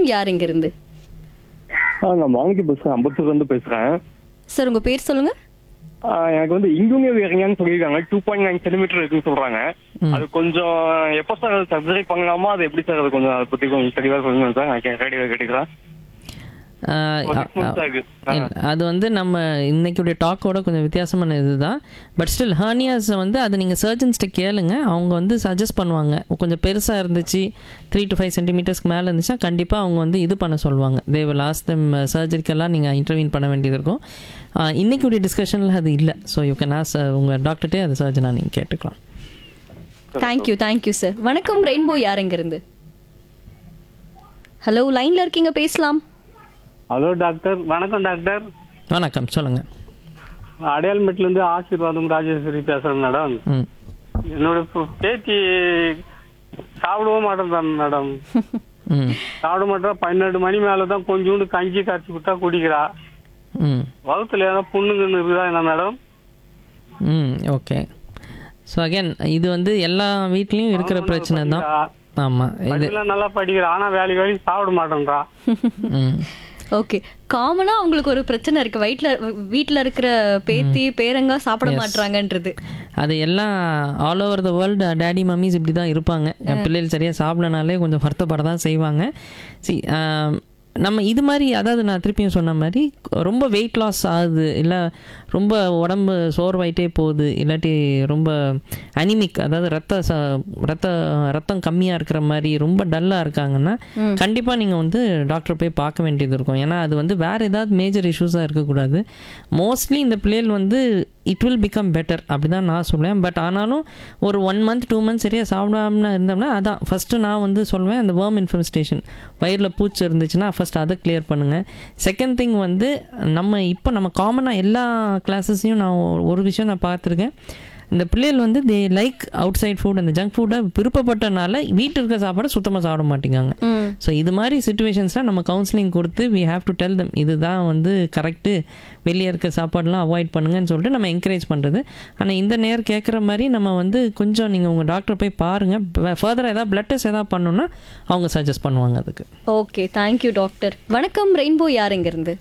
யார் இங்க இருந்து ஆ, நான் வாங்கி பேசுறேன் அம்பத்தூர்ல இருந்து பேசுறேன் சார் உங்க பேர் சொல்லுங்க ஆ, எனக்கு வந்து இங்குமே வேறங்கன்னு சொல்லியிருக்காங்க டூ பாயிண்ட் நைன் சென்டிமீட்டர் இருக்குன்னு சொல்றாங்க அது கொஞ்சம் எப்போ சார் சர்ஜரி பண்ணலாமா அது எப்படி சார் அது கொஞ்சம் அதை பத்தி கொஞ்சம் தெளிவா சொல்லுங்க சார் நான் ரேடியோ கேட்டுக்கிறேன் ஆஹ் ஒரு six months ஆகுது. ஆ. இல்ல, அது வந்து நம்ம இன்னைக்குடைய டாக்கோட கொஞ்சம் வித்தியாசமான இதுதான் பட் ஸ்டில் ஹர்னியாஸ் வந்து அது நீங்கள் சர்ஜன்ஸ்கிட்ட கேளுங்க அவங்க வந்து சஜஸ்ட் பண்ணுவாங்க கொஞ்சம் பெருசாக இருந்துச்சு த்ரீ டு ஃபைவ் சென்டிமீட்டர்ஸ்க்கு மேலே இருந்துச்சுன்னா கண்டிப்பாக அவங்க வந்து இது பண்ண சொல்லுவாங்க தேவ லாஸ்ட் டைம் சர்ஜரிக்கெல்லாம் நீங்கள் இன்டர்வியூன் பண்ண வேண்டியது இருக்கும் ஆஹ் இன்னைக்குடைய டிஸ்கஷனில் அது இல்லை ஸோ யூ கேன் ஆஸ் உங்கள் டாக்டர்கிட்டே அது சர்ஜனாக நீங்கள் கேட்டுக்கலாம் தேங்க்யூ தேங்க்யூ சார் வணக்கம் ரெயின்போ யார் இங்க இருந்து ஹலோ லைன்ல இருக்கீங்க பேசலாம் ஹலோ டாக்டர் வணக்கம் டாக்டர் வணக்கம் சொல்லுங்கள் அடையாளமேட்ல இருந்து ஆசீர்வாதம் ராஜேஸ்வரி பேசுறேன் மேடம் ம் என்னோட பு- பேத்தி சாப்பிடவும் மாட்டேன் மேடம் ம் சாப்பிட மாட்டா பன்னெண்டு மணி மேல தான் கொஞ்சோண்டு கஞ்சி காய்ச்சி விட்டா குடிக்கிறா ம் வகுத்துல ஏதாவது புண்ணுங்கன்னு இருக்குதா என்ன மேடம் ம் ஓகே ஸோ அகைன் இது வந்து எல்லா வீட்லேயும் இருக்கிற பிரச்சனை தான் ஆமாம் இது படிப்புலாம் நல்லா படிக்கிறா ஆனா வேலைக்கு வேலைக்கு சாப்பிட மாட்டேன்றா ம் ஓகே காமனா அவங்களுக்கு ஒரு பிரச்சனை இருக்கு வயிற்றுல வீட்ல இருக்கிற பேத்தி பேரங்க சாப்பிட மாட்றாங்கன்றது அது எல்லாம் all over the world daddy mummies இப்படி தான் இருப்பாங்க என் பிள்ளைகள் சரியாக சாப்பிடனாலே கொஞ்சம் வருத்தப்பட தான் செய்வாங்க சி நம்ம இது மாதிரி அதாவது நான் திருப்பியும் சொன்ன மாதிரி ரொம்ப வெயிட் லாஸ் ஆகுது இல்லை ரொம்ப உடம்பு சோர்வாயிட்டே போகுது இல்லாட்டி ரொம்ப அனிமிக் அதாவது ரத்த ச ரத்த ரத்தம் கம்மியாக இருக்கிற மாதிரி ரொம்ப டல்லாக இருக்காங்கன்னா கண்டிப்பாக நீங்கள் வந்து டாக்டர் போய் பார்க்க வேண்டியது இருக்கும் ஏன்னா அது வந்து வேறு ஏதாவது மேஜர் இஷ்யூஸாக இருக்கக்கூடாது மோஸ்ட்லி இந்த பிள்ளைகள் வந்து இட் வில் பிகம் பெட்டர் அப்படி தான் நான் சொல்லுவேன் பட் ஆனாலும் ஒரு ஒன் மந்த் டூ மந்த்ஸ் சரியாக சாப்பிடாம இருந்தோம்னா அதான் ஃபஸ்ட்டு நான் வந்து சொல்லுவேன் அந்த வேர்ம் இன்ஃபெஸ்டேஷன் வயிறில் பூச்சி இருந்துச்சுன்னா ஃபஸ்ட் அதை கிளியர் பண்ணுங்கள் செகண்ட் திங் வந்து நம்ம இப்போ நம்ம காமனாக எல்லா கிளாஸஸையும் நான் ஒரு- ஒரு விஷயம் நான் பார்த்துருக்கேன் இந்த பிள்ளைகள் வந்து they like outside food அந்த ஜங்க் ஃபுட்டை விருப்பப்பட்டனால வீட்டில் இருக்க சாப்பாடை சுத்தமாக சாப்பிட மாட்டேங்காங்க ஸோ இது மாதிரி சுச்சுவேஷன்ஸில் நம்ம கவுன்சிலிங் கொடுத்து we have to tell them இதுதான் வந்து கரெக்டு வெளியே இருக்க சாப்பாடெலாம் அவாய்ட் பண்ணுங்கன்னு சொல்லிட்டு நம்ம என்கரேஜ் பண்ணுறது ஆனால் இந்த நேரம் கேட்குற மாதிரி நம்ம வந்து கொஞ்சம் நீங்கள் உங்கள் டாக்டர் போய் பாருங்கள் ஃபர்தராக ஏதாவது பிளட் டெஸ்ட் ஏதாவது பண்ணணும்னா அவங்க சஜஸ்ட் பண்ணுவாங்க அதுக்கு ஓகே தேங்க்யூ டாக்டர் வணக்கம் ரெயின்போ யார் இங்க இருந்து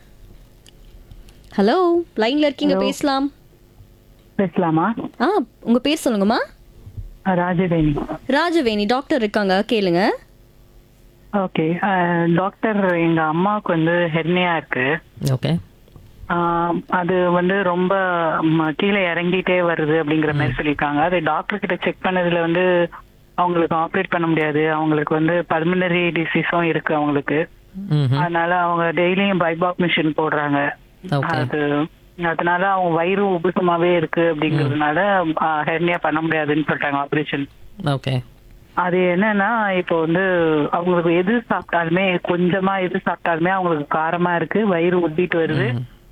ஹலோ லைன்ல இருக்கீங்க பேசலாம் பேசலாமா ஆ உங்க பேர் சொல்லுங்கம்மா ராஜவேணி ராஜவேணி டாக்டர் இருக்காங்க கேளுங்க ஓகே டாக்டர் எங்க அம்மாவுக்கு வந்து ஹெர்னியா இருக்கு ஓகே ஆஹ் அது வந்து ரொம்ப ம, கீழே இறங்கிட்டே வருது அப்படிங்கிற மாதிரி சொல்லியிருக்காங்க அது டாக்டர் கிட்ட செக் பண்ணதுல வந்து அவங்களுக்கு ஆப்ரேட் பண்ண முடியாது அவங்களுக்கு வந்து பல்மனரி டிசீஸும் இருக்கு அவங்களுக்கு ம் அதனால அவங்க டெய்லியும் பைபாக் மிஷின் போடுறாங்க Okay. அது அதனால அவங்க வயிறு உபுசமாவே இருக்கு அப்படிங்கறதுனால ஹெர்னியா பண்ண முடியாதுன்னு சொல்லிட்டாங்க ஆபரேஷன் ஓகே அது என்னன்னா இப்போ வந்து அவங்களுக்கு எது சாப்பிட்டாலுமே கொஞ்சமா எது சாப்பிட்டாலுமே அவங்களுக்கு காரமா இருக்கு வயிறு உத்திட்டு வருது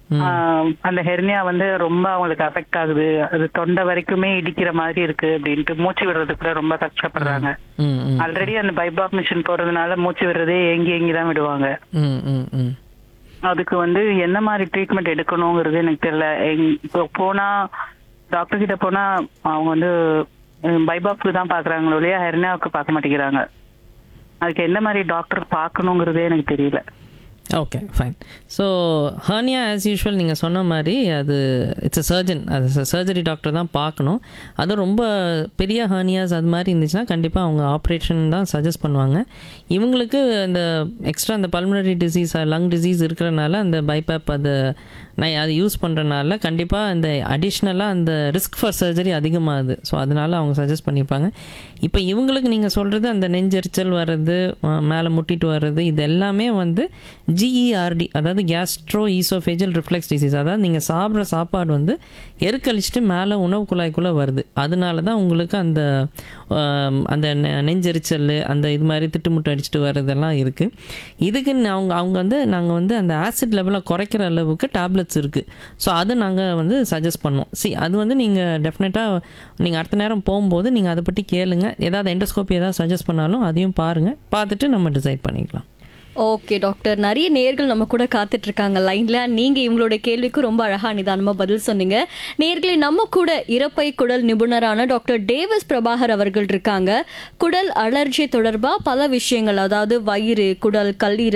ஆஹ் அந்த ஹெர்னியா வந்து ரொம்ப அவங்களுக்கு அஃபெக்ட் ஆகுது அது தொண்டை வரைக்குமே இடிக்கிற மாதிரி இருக்கு அப்படின்ட்டு மூச்சு விடுறதுக்கு கூட ரொம்ப கஷ்டப்படுறாங்க ம் ம் ஆல்ரெடி அந்த பைபாப் மிஷின் போடுறதுனால மூச்சு விடுறதே ஏங்கி ஏங்கி தான் விடுவாங்க ம் ம் ம் அதுக்கு வந்து என்ன மாதிரி ட்ரீட்மெண்ட் எடுக்கணுங்கிறது எனக்கு தெரியல எங்- இப்போ போனா டாக்டர் கிட்ட போனா அவங்க வந்து பைபாப்க்கு தான் பாக்குறாங்களோ இல்லையா ஹெர்னியாவுக்கு பார்க்க மாட்டேங்கிறாங்க அதுக்கு என்ன மாதிரி டாக்டர் பார்க்கணுங்கிறதே எனக்கு தெரியல okay fine so hernia as usual நீங்கள் சொன்ன மாதிரி அது இட்ஸ் அ சர்ஜன் அது சர்ஜரி டாக்டர் தான் பார்க்கணும் அது ரொம்ப பெரிய ஹர்னியாஸ் அது மாதிரி இருந்துச்சுன்னா கண்டிப்பாக அவங்க ஆப்ரேஷன் தான் சஜஸ்ட் பண்ணுவாங்க இவங்களுக்கு இந்த எக்ஸ்ட்ரா அந்த பல்மனரி டிசீஸ் லங் டிசீஸ் இருக்கிறனால அந்த பைபேப் அது நான் அது யூஸ் பண்ணுறனால கண்டிப்பாக அந்த அடிஷ்னலாக அந்த ரிஸ்க் ஃபார் சர்ஜரி அதிகமாகுது ஸோ அதனால அவங்க சஜஸ்ட் பண்ணியிருப்பாங்க இப்போ இவங்களுக்கு நீங்கள் சொல்கிறது அந்த நெஞ்செரிச்சல் வர்றது மேலே முட்டிட்டு வர்றது இது எல்லாமே வந்து ஜிஇஆர்டி அதாவது கேஸ்ட்ரோ ஈசோஃபேஜல் ரிஃப்ளெக்ஸ் டிசீஸ் அதாவது நீங்கள் சாப்பிட்ற சாப்பாடு வந்து எருக்கழிச்சிட்டு மேலே உணவு குழாய்க்குள்ளே வருது அதனால தான் உங்களுக்கு அந்த ஆம், அந்த நெ- நெஞ்செரிச்சல் அந்த இது மாதிரி திட்டுமுட்டு அடிச்சுட்டு வர்றதெல்லாம் இருக்குது இதுக்கு அவங்க அவங்க வந்து நாங்கள் வந்து அந்த ஆசிட் லெவலை குறைக்கிற அளவுக்கு டேப்லெட்ஸ் இருக்குது ஸோ அது நாங்கள் வந்து சஜஸ்ட் பண்ணோம் சி அது வந்து நீங்கள் டெஃபினட்டாக நீங்கள் அடுத்த நேரம் போகும்போது நீங்கள் அதை பற்றி கேளுங்க ஏதாவது எண்டோஸ்கோப்பி ஏதாவது சஜஸ்ட் பண்ணாலும் அதையும் பாருங்கள் பார்த்துட்டு நம்ம டிசைட் பண்ணிக்கலாம் ஓகே டாக்டர் நிறைய நேர்கள் நம்ம கூட காத்துட்டு இருக்காங்க லைன்ல நீங்க இவங்களோட கேள்விக்கு ரொம்ப அழகா நிதானமா பதில் சொன்னீங்க நேர்களே நம்ம கூட இறப்பை குடல் நிபுணரான டாக்டர் டேவிஸ் பிரபாகர் அவர்கள் இருக்காங்க குடல் அலர்ஜி தொடர்பா பல விஷயங்கள் அதாவது வயிறு குடல் கல்லீரல்